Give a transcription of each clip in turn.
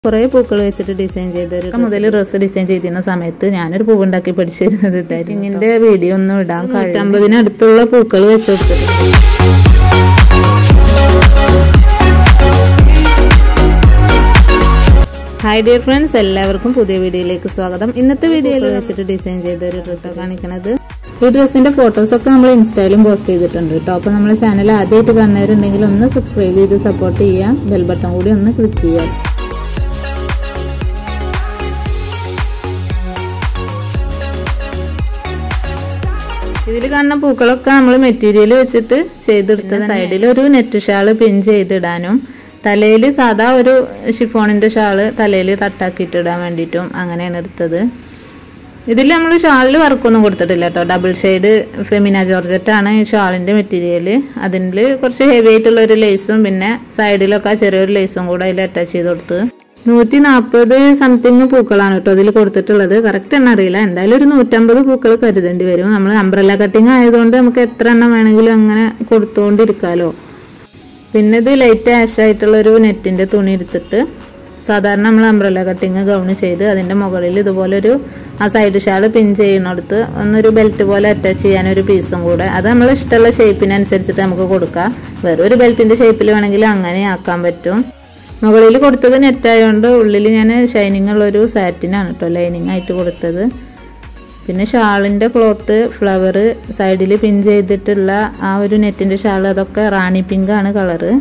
കുറേ പൂക്കൾ വെച്ചിട്ട് ഡിസൈൻ ചെയ്തൊരു മുതൽ ഡ്രസ്സ് ഡിസൈൻ ചെയ്തിരുന്ന സമയത്ത് ഞാനൊരു പൂവുണ്ടാക്കി പഠിച്ചിരുന്നത് ഇതായിരിക്കും വീഡിയോ ഒന്നും ഇടാൻ നൂറ്റമ്പതിനടുത്തുള്ള പൂക്കൾ വെച്ച് കൊടുത്തിട്ടുണ്ട് ഹായ് ഡിയർ ഫ്രണ്ട്സ് എല്ലാവർക്കും പുതിയ വീഡിയോയിലേക്ക് സ്വാഗതം ഇന്നത്തെ വീഡിയോയിൽ വെച്ചിട്ട് ഡിസൈൻ ചെയ്ത ഒരു ഡ്രസ്സാണ് കാണിക്കുന്നത് ഈ ഡ്രസ്സിന്റെ ഫോട്ടോസ് ഒക്കെ നമ്മൾ ഇൻസ്റ്റയിലും പോസ്റ്റ് ചെയ്തിട്ടുണ്ട് കേട്ടോ അപ്പോൾ നമ്മുടെ ചാനൽ ആദ്യമായിട്ട് കാണുന്നവരുണ്ടെങ്കിൽ ഒന്ന് സബ്സ്ക്രൈബ് ചെയ്ത് സപ്പോർട്ട് ചെയ്യാം ബെൽ ബട്ടൺ കൂടി ഒന്ന് ക്ലിക്ക് ചെയ്യാം ഇതിൽ കാണുന്ന പൂക്കളൊക്കെ നമ്മൾ മെറ്റീരിയൽ വെച്ചിട്ട് ചെയ്തെടുത്ത സൈഡിൽ ഒരു നെറ്റ് ഷാള് പിൻ ചെയ്തിടാനും തലയിൽ സാധാ ഒരു ഷിഫോണിന്റെ ഷാള് തലയിൽ തട്ടാക്കിയിട്ട് ഇടാൻ വേണ്ടിയിട്ടും അങ്ങനെയാണ് എടുത്തത് ഇതിൽ നമ്മൾ ഷാളിൽ വർക്കൊന്നും കൊടുത്തിട്ടില്ല കേട്ടോ ഡബിൾ ഷെയ്ഡ് ഫെമിന ജോർജറ്റ് ആണ് ഈ ഷാളിന്റെ മെറ്റീരിയൽ അതിൽ കുറച്ച് ഹെവി ആയിട്ടുള്ള ഒരു ലേസും പിന്നെ സൈഡിലൊക്കെ ചെറിയൊരു ലേസും കൂടെ അതിൽ അറ്റാച്ച് ചെയ്ത് കൊടുത്ത് നൂറ്റി നാൽപ്പത് സംതിങ് പൂക്കളാണ് കേട്ടോ ഇതിൽ കൊടുത്തിട്ടുള്ളത് കറക്റ്റ് എണ്ണ അറിയില്ല എന്തായാലും ഒരു നൂറ്റമ്പത് പൂക്കൾ കരുതേണ്ടി വരും നമ്മൾ അംബ്രല്ല കട്ടിങ് ആയതുകൊണ്ട് നമുക്ക് എത്ര എണ്ണം വേണമെങ്കിലും അങ്ങനെ കൊടുത്തുകൊണ്ടിരിക്കാലോ പിന്നെ ഇത് ലൈറ്റ് ആഷ് ആയിട്ടുള്ള ഒരു നെറ്റിന്റെ തുണി എടുത്തിട്ട് സാധാരണ നമ്മൾ അംബ്രല്ല കട്ടിങ് ഗൗണ് ചെയ്ത് അതിന്റെ മുകളിൽ ഇതുപോലെ ഒരു ആ സൈഡ് ഷാൾ പിൻ ചെയ്യുന്നിടത്ത് ഒന്നൊരു ബെൽറ്റ് പോലെ അറ്റാച്ച് ചെയ്യാൻ ഒരു പീസും കൂടെ അത് നമ്മൾ ഇഷ്ടമുള്ള ഷേപ്പിനനുസരിച്ചിട്ട് നമുക്ക് കൊടുക്കാം വേറെ ഒരു ബെൽറ്റിന്റെ ഷേപ്പിൽ വേണമെങ്കിൽ അങ്ങനെ ആക്കാൻ പറ്റും മുകളിൽ കൊടുത്തത് നെറ്റായതുകൊണ്ട് ഉള്ളിൽ ഞാൻ ഷൈനിങ് ഉള്ള ഒരു സാറ്റിനാണ് കേട്ടോ ലൈനിങ് ആയിട്ട് കൊടുത്തത് പിന്നെ ഷാളിൻ്റെ ക്ലോത്ത് ഫ്ലവർ സൈഡിൽ പിൻ ചെയ്തിട്ടുള്ള ആ ഒരു നെറ്റിൻ്റെ ഷാൾ അതൊക്കെ റാണി പിങ്ക് ആണ് കളറ്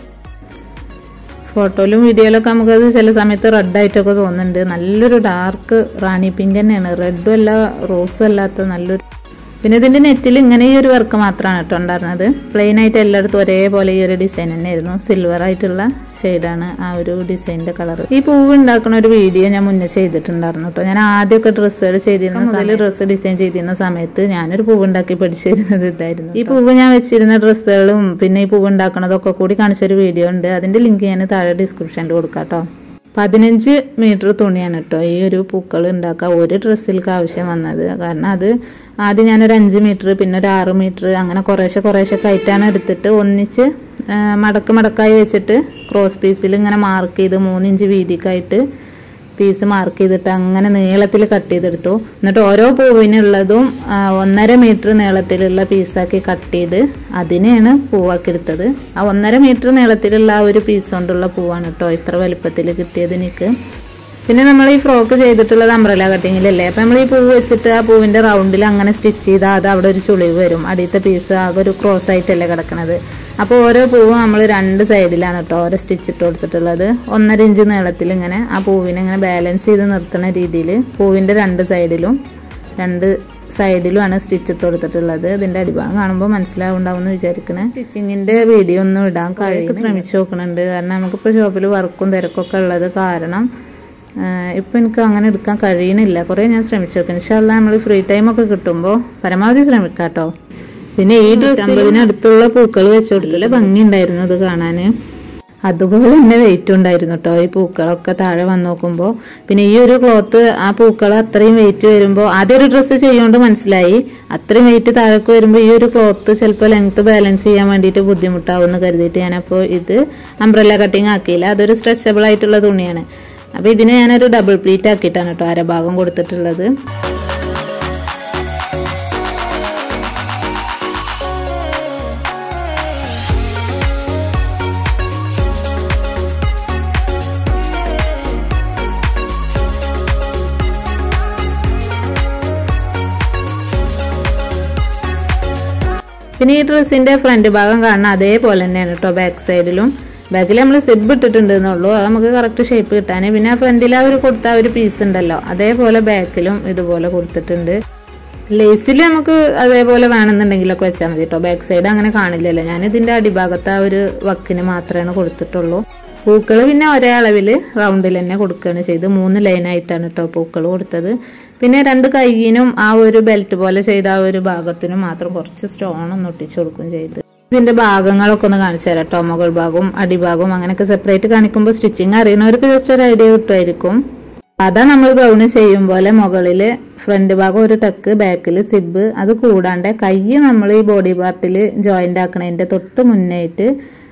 ഫോട്ടോയിലും വീഡിയോയിലൊക്കെ നമുക്കത് ചില സമയത്ത് റെഡ് ആയിട്ടൊക്കെ തോന്നുന്നുണ്ട് നല്ലൊരു ഡാർക്ക് റാണി പിങ്ക് തന്നെയാണ് റെഡും അല്ല റോസും അല്ലാത്ത നല്ലൊരു പിന്നെ ഇതിന്റെ നെറ്റിൽ ഇങ്ങനെ ഈ ഒരു വർക്ക് മാത്രമാണ് കേട്ടോ ഉണ്ടായിരുന്നത് പ്ലെയിൻ ആയിട്ട് എല്ലായിടത്തും ഒരേപോലെ ഈ ഒരു ഡിസൈൻ തന്നെയായിരുന്നു സിൽവർ ആയിട്ടുള്ള ഷെയ്ഡാണ് ആ ഒരു ഡിസൈനിന്റെ കളർ ഈ പൂവ് ഉണ്ടാക്കുന്ന ഒരു വീഡിയോ ഞാൻ മുന്നേ ചെയ്തിട്ടുണ്ടായിരുന്നു കേട്ടോ ഞാൻ ആദ്യമൊക്കെ ഡ്രസ്സുകൾ ചെയ്തിരുന്ന മുതൽ ഡ്രസ്സ് ഡിസൈൻ ചെയ്തിരുന്ന സമയത്ത് ഞാനൊരു പൂവ് ഉണ്ടാക്കി പഠിച്ചിരുന്നത് ഇതായിരുന്നു ഈ പൂവ് ഞാൻ വെച്ചിരുന്ന ഡ്രസ്സുകളും പിന്നെ ഈ പൂവ് ഉണ്ടാക്കുന്നതൊക്കെ കൂടി കാണിച്ചൊരു വീഡിയോ ഉണ്ട് അതിന്റെ ലിങ്ക് ഞാൻ താഴെ ഡിസ്ക്രിപ്ഷനിൽ കൊടുക്കാം കേട്ടോ പതിനഞ്ച് മീറ്റർ തുണിയാണ് കേട്ടോ ഈ ഒരു പൂക്കൾ ഉണ്ടാക്കാൻ ഒരു ഡ്രസ്സിലേക്ക് ആവശ്യം വന്നത് കാരണം അത് ആദ്യം ഞാനൊരു അഞ്ച് മീറ്റർ പിന്നെ ഒരു ആറ് മീറ്റർ അങ്ങനെ കുറേശ്ശെ കുറേശ്ശെ കയറ്റാണ് എടുത്തിട്ട് ഒന്നിച്ച് മടക്ക് മടക്കായി വെച്ചിട്ട് ക്രോസ് പീസിൽ ഇങ്ങനെ മാർക്ക് ചെയ്ത് മൂന്നിഞ്ച് വീതിക്കായിട്ട് പീസ് മാർക്ക് ചെയ്തിട്ട് അങ്ങനെ നീളത്തിൽ കട്ട് ചെയ്തെടുത്തു എന്നിട്ട് ഓരോ പൂവിനുള്ളതും ഒന്നര മീറ്റർ നീളത്തിലുള്ള പീസാക്കി കട്ട് ചെയ്ത് അതിനെയാണ് പൂവാക്കി എടുത്തത് ആ ഒന്നര മീറ്റർ നീളത്തിലുള്ള ആ ഒരു പീസ് കൊണ്ടുള്ള പൂവാണ് കേട്ടോ ഇത്ര വലുപ്പത്തിൽ കിട്ടിയത് എനിക്ക് പിന്നെ നമ്മൾ ഈ ഫ്രോക്ക് ചെയ്തിട്ടുള്ളത് അംബ്രല കട്ടിങ്ങിലല്ലേ അപ്പം നമ്മൾ ഈ പൂവ് വെച്ചിട്ട് ആ പൂവിൻ്റെ റൗണ്ടിൽ അങ്ങനെ സ്റ്റിച്ച് ചെയ്താൽ അത് അവിടെ ഒരു ചുളിവ് വരും അടിയത്തെ പീസ് ആകെ ഒരു ക്രോസ് ആയിട്ടല്ലേ കിടക്കണത് അപ്പോൾ ഓരോ പൂവും നമ്മൾ രണ്ട് സൈഡിലാണ് കേട്ടോ ഓരോ സ്റ്റിച്ച് ഇട്ട് കൊടുത്തിട്ടുള്ളത് ഒന്നര ഇഞ്ച് നീളത്തിൽ ഇങ്ങനെ ആ പൂവിനെ ഇങ്ങനെ ബാലൻസ് ചെയ്ത് നിർത്തുന്ന രീതിയിൽ പൂവിൻ്റെ രണ്ട് സൈഡിലും രണ്ട് സൈഡിലുമാണ് സ്റ്റിച്ച് ഇട്ട് കൊടുത്തിട്ടുള്ളത് ഇതിന്റെ അടിഭാഗം കാണുമ്പോൾ മനസ്സിലാവുണ്ടാവും എന്ന് വിചാരിക്കണേ സ്റ്റിച്ചിങ്ങിന്റെ വീഡിയോ ഒന്നും ഇടാൻ കഴിയും ശ്രമിച്ചു നോക്കുന്നുണ്ട് കാരണം നമുക്കിപ്പോൾ ഷോപ്പിൽ വർക്കും തിരക്കൊക്കെ ഉള്ളത് കാരണം ഇപ്പം എനിക്ക് അങ്ങനെ എടുക്കാൻ കഴിയണില്ല കുറേ ഞാൻ ശ്രമിച്ചു നോക്കി ഇൻഷാല്ല നമ്മൾ ഫ്രീ ടൈം ഒക്കെ കിട്ടുമ്പോൾ പരമാവധി ശ്രമിക്കാം കേട്ടോ പിന്നെ ഈ ഡ്രസ്സിന് അടുത്തുള്ള പൂക്കൾ വെച്ചു കൊടുത്തില്ല ഭംഗി ഉണ്ടായിരുന്നു അത് കാണാൻ അതുപോലെ തന്നെ വെയിറ്റ് ഉണ്ടായിരുന്നു കേട്ടോ ഈ പൂക്കളൊക്കെ താഴെ വന്ന് നോക്കുമ്പോൾ പിന്നെ ഈ ഒരു ക്ലോത്ത് ആ പൂക്കൾ അത്രയും വെയിറ്റ് വരുമ്പോൾ ആദ്യം ഒരു ഡ്രസ്സ് ചെയ്യുകൊണ്ട് മനസ്സിലായി അത്രയും വെയിറ്റ് താഴേക്ക് വരുമ്പോൾ ഈ ഒരു ക്ലോത്ത് ചിലപ്പോൾ ലെങ്ത് ബാലൻസ് ചെയ്യാൻ വേണ്ടിയിട്ട് ബുദ്ധിമുട്ടാവുമെന്ന് കരുതിയിട്ട് ഞാനപ്പോൾ ഇത് അംബ്രല്ല കട്ടിങ് ആക്കിയില്ല അതൊരു സ്ട്രെച്ചബിൾ ആയിട്ടുള്ള തുണിയാണ് അപ്പോൾ ഇതിനെ ഞാനൊരു ഡബിൾ പ്ലീറ്റ് ആക്കിയിട്ടാണ് കേട്ടോ അരഭാഗം കൊടുത്തിട്ടുള്ളത് പിന്നെ ഈ ഡ്രസ്സിന്റെ ഫ്രണ്ട് ഭാഗം കാണുന്ന അതേപോലെ തന്നെയാണ് കേട്ടോ ബാക്ക് സൈഡിലും ബാക്കിൽ നമ്മൾ സിബ് ഇട്ടിട്ടുണ്ട് എന്നുള്ളൂ അത് നമുക്ക് കറക്റ്റ് ഷേപ്പ് കിട്ടാൻ പിന്നെ ആ ഫ്രണ്ടിൽ ആ ഒരു കൊടുത്ത ഒരു പീസ് ഉണ്ടല്ലോ അതേപോലെ ബാക്കിലും ഇതുപോലെ കൊടുത്തിട്ടുണ്ട് ലേസിൽ നമുക്ക് അതേപോലെ വേണമെന്നുണ്ടെങ്കിലൊക്കെ വെച്ചാൽ മതി കേട്ടോ ബാക്ക് സൈഡ് അങ്ങനെ കാണില്ലല്ലോ ഞാൻ ഇതിന്റെ അടിഭാഗത്ത് ആ ഒരു വക്കിന് മാത്രമേ കൊടുത്തിട്ടുള്ളൂ പൂക്കൾ പിന്നെ ഒരേ അളവിൽ റൗണ്ടിൽ തന്നെ കൊടുക്കുകയാണ് ചെയ്ത് മൂന്ന് ലൈനായിട്ടാണ് കേട്ടോ പൂക്കൾ കൊടുത്തത് പിന്നെ രണ്ട് കൈയിനും ആ ഒരു ബെൽറ്റ് പോലെ ചെയ്ത ആ ഒരു ഭാഗത്തിനും മാത്രം കുറച്ച് സ്റ്റോൺ ഒന്ന് ഒട്ടിച്ചു കൊടുക്കുകയും ചെയ്ത് ഇതിന്റെ ഭാഗങ്ങളൊക്കെ ഒന്ന് കാണിച്ചു തരാം കേട്ടോ മുകൾ ഭാഗവും അടിഭാഗവും അങ്ങനെയൊക്കെ സെപ്പറേറ്റ് കാണിക്കുമ്പോൾ സ്റ്റിച്ചിങ് അറിയുന്നവർക്ക് ജസ്റ്റ് ഒരു ഐഡിയ കിട്ടുമായിരിക്കും അതാ നമ്മൾ ഗൗണ് ചെയ്യും പോലെ മുകളിൽ ഫ്രണ്ട് ഭാഗം ഒരു ടക്ക് ബാക്കിൽ സിബ് അത് കൂടാണ്ട് കൈ നമ്മൾ ഈ ബോഡി പാർട്ടിൽ ജോയിന്റ് ആക്കണതിന്റെ തൊട്ട് മുന്നായിട്ട്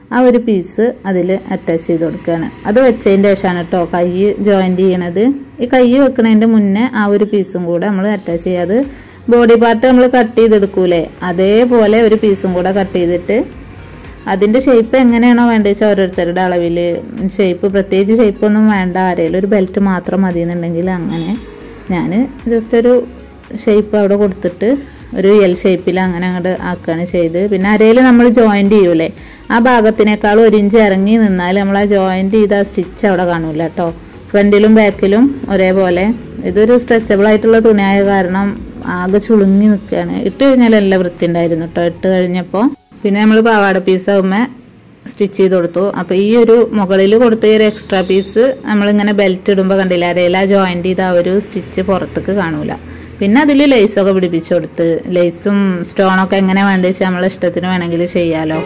ആ ഒരു പീസ് അതിൽ അറ്റാച്ച് ചെയ്ത് കൊടുക്കുകയാണ് അത് വെച്ചതിൻ്റെ ശേഷമാണ് കേട്ടോ കൈ ജോയിൻറ്റ് ചെയ്യണത് ഈ കൈ വെക്കണതിൻ്റെ മുന്നേ ആ ഒരു പീസും കൂടെ നമ്മൾ അറ്റാച്ച് ചെയ്യാതെ ബോഡി പാർട്ട് നമ്മൾ കട്ട് ചെയ്തെടുക്കൂലേ അതേപോലെ ഒരു പീസും കൂടെ കട്ട് ചെയ്തിട്ട് അതിൻ്റെ ഷേപ്പ് എങ്ങനെയാണോ വേണ്ടത് വെച്ചാൽ ഓരോരുത്തരുടെ അളവിൽ ഷേപ്പ് പ്രത്യേകിച്ച് ഷേപ്പൊന്നും വേണ്ട ആരെങ്കിലും ഒരു ബെൽറ്റ് മാത്രം മതി എന്നുണ്ടെങ്കിൽ അങ്ങനെ ഞാൻ ജസ്റ്റ് ഒരു ഷേപ്പ് അവിടെ കൊടുത്തിട്ട് ഒരു എൽ ഷേപ്പിൽ അങ്ങനെ അങ്ങോട്ട് ആക്കുകയാണ് ചെയ്ത് പിന്നെ അരയിൽ നമ്മൾ ജോയിൻറ്റ് ചെയ്യൂലേ ആ ഭാഗത്തിനേക്കാളും ഒരു ഇഞ്ച് ഇറങ്ങി നിന്നാൽ നമ്മൾ ആ ജോയിൻറ്റ് ചെയ്ത ആ സ്റ്റിച്ച് അവിടെ കാണൂല കേട്ടോ ഫ്രണ്ടിലും ബാക്കിലും ഒരേപോലെ ഇതൊരു സ്ട്രെച്ചബിൾ ആയിട്ടുള്ള തുണിയായ കാരണം ആകെ ചുളുങ്ങി നിൽക്കുകയാണ് ഇട്ട് കഴിഞ്ഞാൽ എല്ലാം വൃത്തി ഉണ്ടായിരുന്നു കേട്ടോ ഇട്ട് കഴിഞ്ഞപ്പോൾ പിന്നെ നമ്മൾ പാവാട പീസ് ആകുമ്പോൾ സ്റ്റിച്ച് ചെയ്ത് കൊടുത്തു അപ്പോൾ ഈ ഒരു മുകളിൽ കൊടുത്ത ഈ ഒരു എക്സ്ട്രാ പീസ് നമ്മളിങ്ങനെ ബെൽറ്റ് ഇടുമ്പോൾ കണ്ടില്ല അരയില ജോയിൻറ്റ് ചെയ്ത ആ ഒരു സ്റ്റിച്ച് പുറത്തേക്ക് കാണൂല പിന്നെ അതിൽ ലേസൊക്കെ പിടിപ്പിച്ചു കൊടുത്ത് ലേസും സ്റ്റോണൊക്കെ എങ്ങനെ വേണ്ട വെച്ചാൽ നമ്മളെ ഇഷ്ടത്തിന് വേണമെങ്കിൽ ചെയ്യാലോ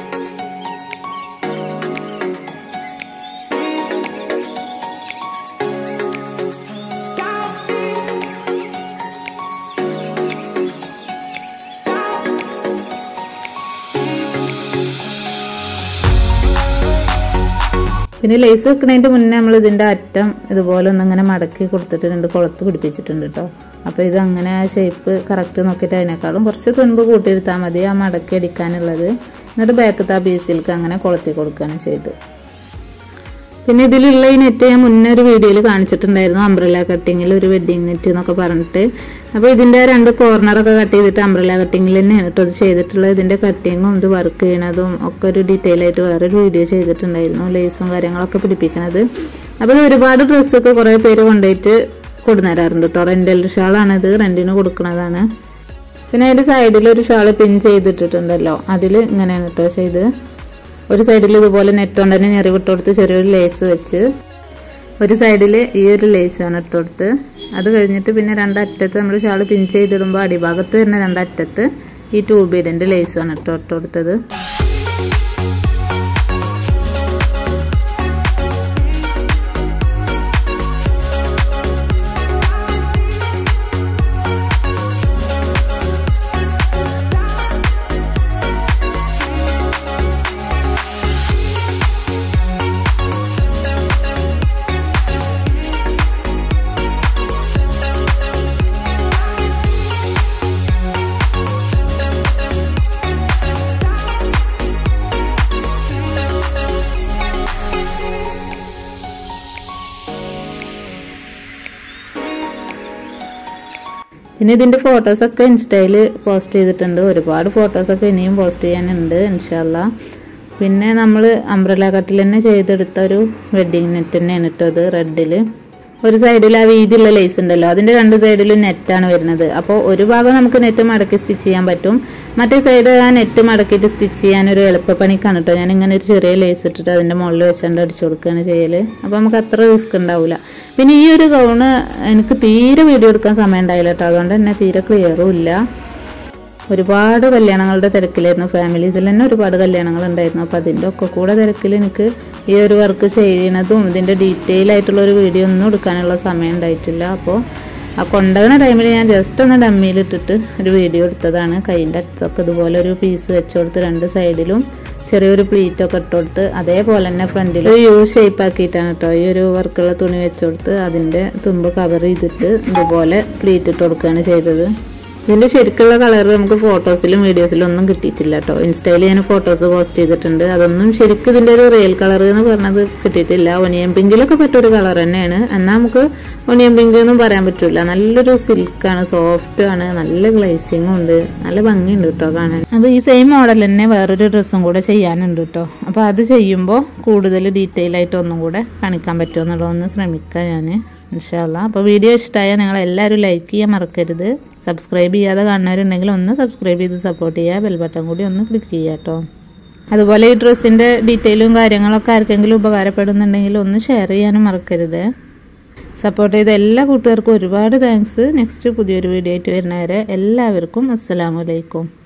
പിന്നെ ലേസ് വെക്കുന്നതിൻ്റെ മുന്നേ നമ്മൾ ഇതിൻ്റെ അറ്റം ഇതുപോലെ ഒന്നിങ്ങനെ മടക്കി കൊടുത്തിട്ട് രണ്ട് കുളത്ത് പിടിപ്പിച്ചിട്ടുണ്ട് കേട്ടോ അപ്പോൾ ഇത് അങ്ങനെ ആ ഷേപ്പ് കറക്റ്റ് നോക്കിയിട്ട് അതിനേക്കാളും കുറച്ച് തുൻപ് കൂട്ടിയെടുത്താൽ മതി ആ മടക്കി അടിക്കാനുള്ളത് എന്നിട്ട് ബാക്കത്തെ ആ പീസിലേക്ക് അങ്ങനെ കൊളുത്തി കൊടുക്കുകയാണ് ചെയ്ത് പിന്നെ ഇതിലുള്ള ഈ നെറ്റ് ഞാൻ മുന്നേ ഒരു വീഡിയോയിൽ കാണിച്ചിട്ടുണ്ടായിരുന്നു അംബ്രല കട്ടിങ്ങിൽ ഒരു വെഡ്ഡിങ് നെറ്റ് എന്നൊക്കെ പറഞ്ഞിട്ട് അപ്പോൾ ഇതിൻ്റെ രണ്ട് കോർണറൊക്കെ കട്ട് ചെയ്തിട്ട് അംബ്രല കട്ടിങ്ങിൽ തന്നെയാണ് കേട്ടോ ഇത് ചെയ്തിട്ടുള്ളത് ഇതിൻ്റെ കട്ടിങ്ങും ഇത് വർക്ക് ചെയ്യണതും ഒക്കെ ഒരു ഡീറ്റെയിൽ ആയിട്ട് വേറൊരു വീഡിയോ ചെയ്തിട്ടുണ്ടായിരുന്നു ലേസും കാര്യങ്ങളൊക്കെ പിടിപ്പിക്കണത് അപ്പോൾ ഇത് ഒരുപാട് ഡ്രസ്സൊക്കെ കുറേ പേര് കൊണ്ടുപോയിട്ട് കൊടുന്നേരാറുണ്ട് കേട്ടോ റെൻ്റൽ ഷാളാണിത് റെൻറ്റിന് കൊടുക്കുന്നതാണ് പിന്നെ അതിൻ്റെ സൈഡിൽ ഒരു ഷാൾ പിൻ ചെയ്തിട്ടിട്ടുണ്ടല്ലോ അതിൽ ഇങ്ങനെയാണ് കേട്ടോ ചെയ്ത് ഒരു സൈഡിൽ ഇതുപോലെ നെറ്റ് കൊണ്ട് തന്നെ ഞെറി വിട്ട് കൊടുത്ത് ചെറിയൊരു ലേസ് വെച്ച് ഒരു സൈഡിൽ ഈ ഒരു ലേസാണ് ഇട്ട് കൊടുത്ത് അത് കഴിഞ്ഞിട്ട് പിന്നെ രണ്ടറ്റത്ത് നമ്മൾ ഷാൾ പിൻ ചെയ്തിടുമ്പോൾ അടിഭാഗത്ത് വരുന്ന രണ്ടറ്റത്ത് ഈ ട്യൂബ് ബീഡിൻ്റെ ലേസാണ് ഇട്ട് ഇട്ട് കൊടുത്തത് പിന്നെ ഇതിൻ്റെ ഫോട്ടോസൊക്കെ ഇൻസ്റ്റയിൽ പോസ്റ്റ് ചെയ്തിട്ടുണ്ട് ഒരുപാട് ഫോട്ടോസൊക്കെ ഇനിയും പോസ്റ്റ് ചെയ്യാനുണ്ട് ഇൻഷാല്ല പിന്നെ നമ്മൾ അംബ്രല കട്ടിൽ തന്നെ ചെയ്തെടുത്ത ഒരു വെഡ്ഡിങ് നെറ്റ് തന്നെയാണ് ഇട്ടത് റെഡിൽ ഒരു സൈഡിൽ ആ വീതിയുള്ള ലേസ് ഉണ്ടല്ലോ അതിൻ്റെ രണ്ട് സൈഡിലും നെറ്റാണ് വരുന്നത് അപ്പോൾ ഒരു ഭാഗം നമുക്ക് നെറ്റ് മടക്കി സ്റ്റിച്ച് ചെയ്യാൻ പറ്റും മറ്റേ സൈഡ് ആ നെറ്റ് മടക്കിയിട്ട് സ്റ്റിച്ച് ചെയ്യാൻ ഒരു എളുപ്പപ്പണിക്കാണ് കേട്ടോ ഞാൻ ഇങ്ങനെ ഒരു ചെറിയ ലേസ് ഇട്ടിട്ട് അതിൻ്റെ മുകളിൽ വെച്ചുകൊണ്ട് അടിച്ചു കൊടുക്കുകയാണ് ചെയ്യൽ അപ്പോൾ നമുക്ക് അത്ര റിസ്ക് ഉണ്ടാവില്ല പിന്നെ ഈ ഒരു ഗൗണ് എനിക്ക് തീരെ വീഡിയോ എടുക്കാൻ സമയം ഉണ്ടായില്ല കേട്ടോ അതുകൊണ്ട് തന്നെ തീരെ ക്ലിയറും ഇല്ല ഒരുപാട് കല്യാണങ്ങളുടെ തിരക്കിലായിരുന്നു ഫാമിലീസിൽ തന്നെ ഒരുപാട് കല്യാണങ്ങൾ ഉണ്ടായിരുന്നു അപ്പോൾ അതിൻ്റെ ഒക്കെ കൂടെ തിരക്കിൽ എനിക്ക് ഈ ഒരു വർക്ക് ചെയ്യുന്നതും ഇതിൻ്റെ ഡീറ്റെയിൽ ആയിട്ടുള്ള ഒരു വീഡിയോ ഒന്നും എടുക്കാനുള്ള സമയം ഉണ്ടായിട്ടില്ല അപ്പോൾ ആ കൊണ്ടുപോകുന്ന ടൈമിൽ ഞാൻ ജസ്റ്റ് ഒന്ന് ഡമ്മിയിലിട്ടിട്ട് ഒരു വീഡിയോ എടുത്തതാണ് കൈൻ്റെ അറ്റത്തൊക്കെ ഇതുപോലെ ഒരു പീസ് വെച്ച് കൊടുത്ത് രണ്ട് സൈഡിലും ചെറിയൊരു പ്ലീറ്റൊക്കെ ഇട്ട് കൊടുത്ത് അതേപോലെ തന്നെ ഫ്രണ്ടിൽ ഒരു യു ഷേപ്പ് ആക്കിയിട്ടാണ് കേട്ടോ ഈ ഒരു വർക്കുള്ള തുണി വെച്ച് കൊടുത്ത് അതിൻ്റെ തുമ്പ് കവർ ചെയ്തിട്ട് ഇതുപോലെ പ്ലീറ്റ് ഇട്ട് കൊടുക്കുകയാണ് ചെയ്തത് ഇതിന്റെ ശരിക്കുള്ള കളർ നമുക്ക് ഫോട്ടോസിലും വീഡിയോസിലും ഒന്നും കിട്ടിയിട്ടില്ല കേട്ടോ ഇൻസ്റ്റയിൽ ഞാൻ ഫോട്ടോസ് പോസ്റ്റ് ചെയ്തിട്ടുണ്ട് അതൊന്നും ശരിക്കും ഇതിന്റെ ഒരു റിയൽ കളർ എന്ന് പറഞ്ഞത് കിട്ടിയിട്ടില്ല ഒനിയൻ പിങ്കിലൊക്കെ പറ്റൊരു കളർ തന്നെയാണ് എന്നാൽ നമുക്ക് ഒനിയൻ പിങ്ക് എന്നും പറയാൻ പറ്റില്ല നല്ലൊരു സിൽക്കാണ് സോഫ്റ്റ് ആണ് നല്ല ഗ്ലേസിങ്ങും ഉണ്ട് നല്ല ഭംഗിയുണ്ട് കേട്ടോ കാണാൻ അപ്പോൾ ഈ സെയിം മോഡൽ തന്നെ വേറൊരു ഡ്രസ്സും കൂടെ ചെയ്യാനുണ്ട് കേട്ടോ അപ്പോൾ അത് ചെയ്യുമ്പോൾ കൂടുതൽ ഡീറ്റെയിൽ ആയിട്ട് ഒന്നും കൂടെ കാണിക്കാൻ പറ്റുമോ എന്നുള്ളതൊന്ന് ശ്രമിക്കാം ഞാൻ ഇൻഷാല്ല അപ്പോൾ വീഡിയോ ഇഷ്ടമായാൽ നിങ്ങൾ എല്ലാവരും ലൈക്ക് ചെയ്യാൻ മറക്കരുത് സബ്സ്ക്രൈബ് ചെയ്യാതെ കാണുന്നവരുണ്ടെങ്കിൽ ഒന്ന് സബ്സ്ക്രൈബ് ചെയ്ത് സപ്പോർട്ട് ചെയ്യുക ബെൽ ബട്ടൺ കൂടി ഒന്ന് ക്ലിക്ക് ചെയ്യുക കേട്ടോ അതുപോലെ ഈ ഡ്രസ്സിൻ്റെ ഡീറ്റെയിലും കാര്യങ്ങളൊക്കെ ആർക്കെങ്കിലും ഉപകാരപ്പെടുന്നുണ്ടെങ്കിൽ ഒന്ന് ഷെയർ ചെയ്യാനും മറക്കരുത് സപ്പോർട്ട് ചെയ്ത എല്ലാ കൂട്ടുകാർക്കും ഒരുപാട് താങ്ക്സ് നെക്സ്റ്റ് പുതിയൊരു വീഡിയോ ആയിട്ട് വരുന്നവരെ എല്ലാവർക്കും അസ്സലാമലൈക്കും